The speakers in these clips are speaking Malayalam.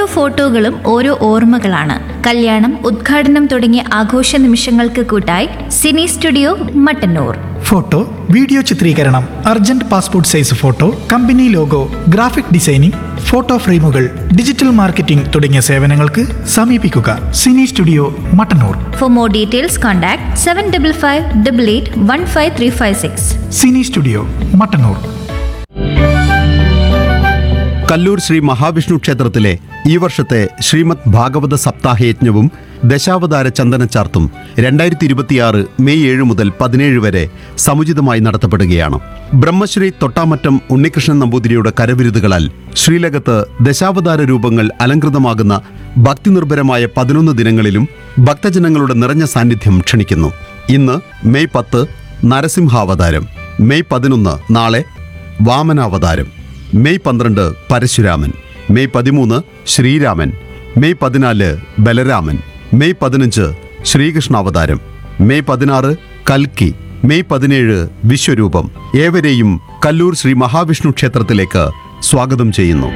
ഫോട്ടോകളും ഓരോ ഓർമ്മകളാണ് കല്യാണം ഉദ്ഘാടനം തുടങ്ങിയ ആഘോഷ നിമിഷങ്ങൾക്ക് കൂട്ടായി cine studio Mattannur photo video ചിത്രീകരണം urgent passport size photo company logo graphic designing photo ഫ്രെയിമുകൾ ഡിജിറ്റൽ മാർക്കറ്റിംഗ് തുടങ്ങിയ സേവനങ്ങൾക്ക് സമീപിക്കുക cine studio Mattannur for more details contact seven double five double eight one five three five six cine studio Mattannur Kallur Shri Mahavishnu ക്ഷേത്രത്തിലെ ഈ വർഷത്തെ ശ്രീമദ് ഭാഗവത സപ്താഹയജ്ഞവും ദശാവതാര ചന്ദനച്ചാർത്തും രണ്ടായിരത്തി ഇരുപത്തിയാറ് മെയ് ഏഴ് മുതൽ പതിനേഴ് വരെ സമുചിതമായി നടത്തപ്പെടുകയാണ് ബ്രഹ്മശ്രീ തൊട്ടാമറ്റം ഉണ്ണികൃഷ്ണൻ നമ്പൂതിരിയുടെ കരവിരുതുകളാൽ ശ്രീലകത്ത് ദശാവതാര രൂപങ്ങൾ അലങ്കൃതമാകുന്ന ഭക്തിനിർഭരമായ പതിനൊന്ന് ദിനങ്ങളിലും ഭക്തജനങ്ങളുടെ നിറഞ്ഞ സാന്നിധ്യം ക്ഷണിക്കുന്നു ഇന്ന് മെയ് പത്ത് നരസിംഹാവതാരം മെയ് പതിനൊന്ന് നാളെ വാമനാവതാരം മെയ് പന്ത്രണ്ട് പരശുരാമൻ മെയ് പതിമൂന്ന് ശ്രീരാമൻ മെയ് പതിനാല് ബലരാമൻ മെയ് പതിനഞ്ച് ശ്രീകൃഷ്ണാവതാരം മെയ് പതിനാറ് കൽക്കി മെയ് പതിനേഴ് വിശ്വരൂപം ഏവരെയും കല്ലൂർ ശ്രീ മഹാവിഷ്ണു ക്ഷേത്രത്തിലേക്ക് സ്വാഗതം ചെയ്യുന്നു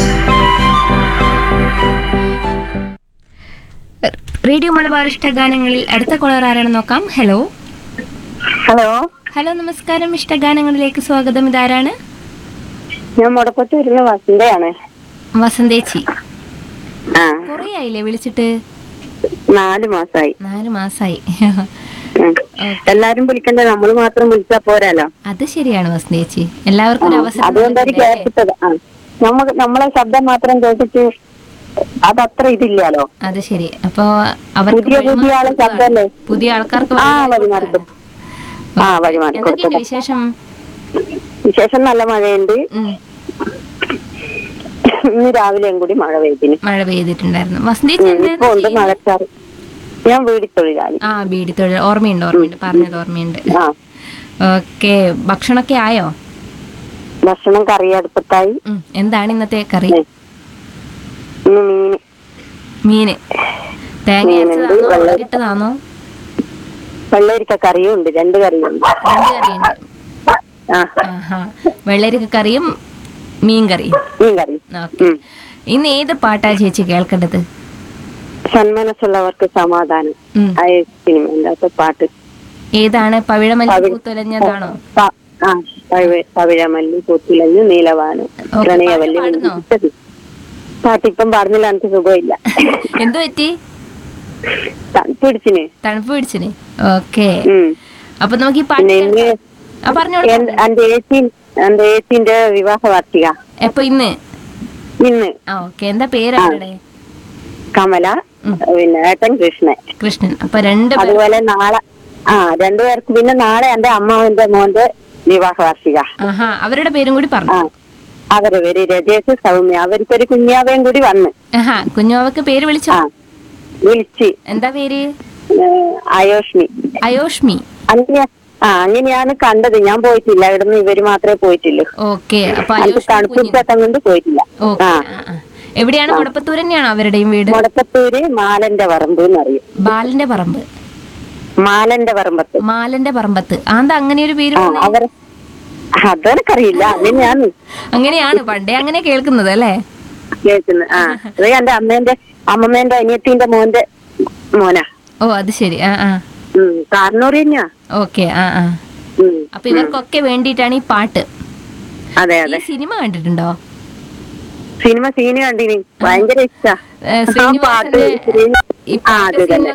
റേഡിയോ മലബാർ ഇഷ്ടഗാനങ്ങളിൽ അടുത്ത കോളർ ആരാണ് നോക്കാം ഹലോ ഹലോ ഹലോ നമസ്കാരം ഇഷ്ടഗാനങ്ങളിലേക്ക് സ്വാഗതം ഇതാരാണ് ഞാൻ മുടക്കത്തൂരിലെ വസന്തയാണ് വസന്തേച്ചി ആ കുറേ ആയില്ലേ വിളിച്ചിട്ട് നാല് മാസായി നാല് മാസായി ഉം. എല്ലാരും വിളിക്കണ്ടേ നമ്മൾ മാത്രം വിളിച്ചാ പോരാലോ അത് ശരിയാണ് വസന്തേച്ചി എല്ലാവർക്കും ഒരു അവസരം അതുകൊണ്ടൊരു നൽകണ്ടേ? കേട്ടത് ആ നമ്മ നമ്മളെ ശബ്ദം മാത്രം കേട്ടിട്ട് അതത്ര ഇതില്ലാലോ അത് ശരി അപ്പൊ അവർക്ക് പുതിയ പുതിയ ആളെ വഴിമാറി ശബ്ദമല്ലേ? പുതിയ ആൾക്കാർക്ക് ആ വഴിമാറി വഴിമാറി കൊടുക്കുകയാണ്. ആ വഴിമാറി എന്തൊക്കെയുണ്ട് കൊടുത്തത് വിശേഷം വിശേഷം നല്ല മഴയുണ്ട് ഉം, ഇന്ന് രാവിലെയും കൂടി മഴ പെയ്തിന് മഴ പെയ്തിട്ടുണ്ടായിരുന്നു വസന്തേച്ചി ഉം, എന്താ ഇപ്പൊ ഉണ്ട് മഴക്കാറ് ഞാൻ വീടി തൊഴിലാളി ആ ബീഡി തൊഴിൽ ഓർമ്മയുണ്ട് ഓർമ്മയുണ്ട് പറഞ്ഞത് ഓർമ്മയുണ്ട് ആ ഓക്കെ ഭക്ഷണമൊക്കെ ആയോ ഭക്ഷണം കറി അടുപ്പത്തായി ഉം, എന്താണ് ഇന്നത്തെ കറി ഉം. ഇന്ന് മീന് മീന് തേങ്ങ മീനുണ്ട്, അരച്ചതാണോ വെള്ളം- മുളകിട്ടതാണോ വെള്ളരിക്ക കറിയും ഉണ്ട് രണ്ട് കറിയുണ്ട് രണ്ട് കറിയുണ്ട് ആ ആഹാ വെള്ളരിക്ക കറിയും മീൻ കറിയും മീൻ കറി ഓക്കെ ഉം. ഇന്ന് ഏത് പാട്ടാ ചേച്ചി കേൾക്കേണ്ടത് സന്മനസ്സുള്ളവർക്ക് സമാധാനം ഉം. ആ സിനിമ അകത്തെ പാട്ട് ഏതാണ് പവിഴമല്ലി പവി- പൂത്തുലഞ്ഞതാണോ പ- ആ പഴ- പവിഴമല്ലി പൂത്തിലഞ്ഞു നീലവാനം ഓ, പ്രണയവല്ലി പാട്ട് പാടുന്നോ? വിളിച്ചത്. പാട്ടിപ്പം പറഞ്ഞില്ല എനിക്ക് സുഖമില്ല എന്തു പറ്റി പിടിച്ചിന് തണുപ്പ് പിടിച്ചിന് ഓക്കെ ഉം അപ്പൊ നമുക്ക് ഈ പാട്ട് പിന്നെ ഇന്ന് കേൾക്കാം. ആ പറഞ്ഞോളൂ എൻ- എന്റെ ഏച്ചി എന്റെ ഏച്ചിന്റെ വിവാഹ വാർഷിക എപ്പൊ ഇന്ന് ഇന്ന് ആ ഓക്കെ എന്താ പേര് അവരുടെ കമല ഉം. പിന്നെ ഏട്ടൻ കൃഷ്ണൻ കൃഷ്ണൻ അപ്പൊ രണ്ട് പേർ അതുപോലെ നാളെ ആ രണ്ടുപേർക്ക് പിന്നെ നാളെ എന്റെ അമ്മാവന്റെ മോന്റെ വിവാഹ വാർഷിക ആഹാ അവരുടെ പേരും കൂടി ആ പറഞ്ഞു അവര് പേര് രജേഷ് സൗമ്യ അവർക്കൊരു കുഞ്ഞാവയും കൂടി വന്ന് ആഹാ കുഞ്ഞോവക്ക് പേര് വിളിച്ചോ ആ വിളിച്ച് എന്താ പേര് ഏഹ്, അയോഷ്മി അയോഷ്മി അങ്ങനെ ആ അങ്ങനെയാണ് കണ്ടത് ഞാൻ പോയിട്ടില്ല ഇവിടുന്ന് ഇവര് മാത്രമേ പോയിട്ടുള്ളൂ ഓക്കെ അപ്പൊ എനിക്ക് അയോഷ്മി കുഞ്ഞിന് തണുപ്പിച്ചട്ടം കൊണ്ട് പോയിട്ടില്ല ഓക്കെ ആ ആ, ആ. എവിടെയാണ് മുടപ്പത്തൂർ തന്നെയാണോ അവരുടെയും വീട് മുടക്കത്തൂര് മാലന്റെ പറമ്പ് എന്നറിയും ബാലന്റെ പറമ്പ് മാലന്റെ പറമ്പത്ത് മാലന്റെ പറമ്പത്ത് ആന്താ അങ്ങനെ ഒരു പേര് ആ വന്നേ? അവർ അതെനിക്കറിയില്ല അങ്ങനെയാണ് അങ്ങനെയാണ് പണ്ടേ അങ്ങനെ കേൾക്കുന്നത് അല്ലേ കേൾക്കുന്നത് ആ അത് എന്റെ അമ്മേന്റെ അമ്മമ്മേന്റെ അനിയത്തിന്റെ മോന്റെ മോനാ ഓ അത് ശരി ആ ആ ഉം കാരണൂർ തന്നെയാ ഓക്കെ ആ ആ ഉം അപ്പൊ ഇവർക്കൊക്കെ വേണ്ടിയിട്ടാണ് ഈ പാട്ട് അതെ ഈ അതെ സിനിമ കണ്ടിട്ടുണ്ടോ സിനിമ സീന് കണ്ടിനി ഭയങ്കര ഇഷ്ടാ ഏ, ആ പാട്ട് ശ്രീനിവാസന്റെ ശ്രീ- ഈ ആ പാട്ട് അത് തന്നെ സിനിമ